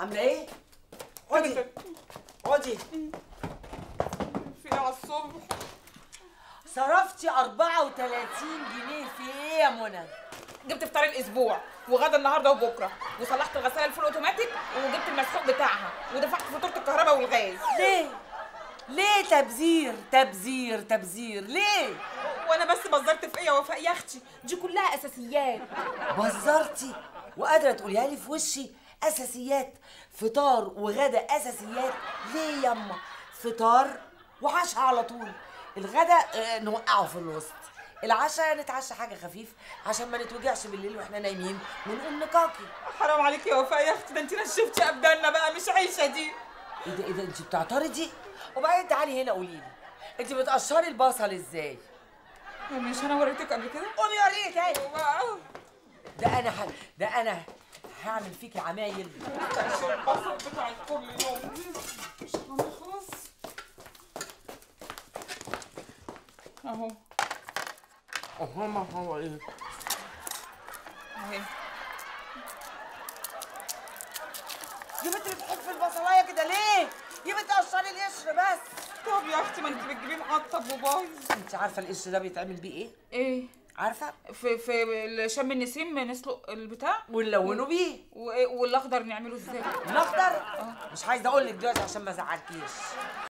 عامله ايه اقعدي اقعدي في على الصبح صرفتي 34 جنيه في ايه يا منى جبت فطار الاسبوع وغدا النهارده وبكره وصلحت الغساله الفول اوتوماتيك وجبت المسحوق بتاعها ودفعت فاتوره الكهرباء والغاز ليه ليه تبذير تبذير تبذير ليه وانا بس بزرت في ايه يا وفاء يا اختي دي كلها اساسيات بزرتي وقادره تقوليها لي في وشي اساسيات فطار وغدا اساسيات ليه يما فطار وعشاء على طول الغدا آه، نوقعه في الوسط العشاء نتعشى حاجه خفيف عشان ما نتوجعش بالليل واحنا نايمين ونقوم نكاكي حرام عليك يا وفاء يا اختي ده انت نشفتي ابداننا بقى مش عيشه دي ايه ده ايه ده انت بتعترضي وبعدين تعالي هنا قولي لي انت بتقشري البصل ازاي مش انا وريتك قبل كده قومي وريني تاني واو. ده انا ح... ده انا هعمل فيكي عمايل تقشير البصل بتاعت كل يوم مش هنخلص اهو اهو ما هو ايه اهي يا بنت بتحب البصلايه كده ليه يا بنت قشري القشر بس طب يا اختي ما انت بتجيبيه معطب وبايظ انت عارفه القشر ده بيتعمل بيه ايه ايه عارفه في في شم النسيم نسلق البتاع ونلونه بيه وإيه- والاخضر نعمله ازاي الاخضر مش عايزه اقول لك دلوقتي عشان ما ازعلكيش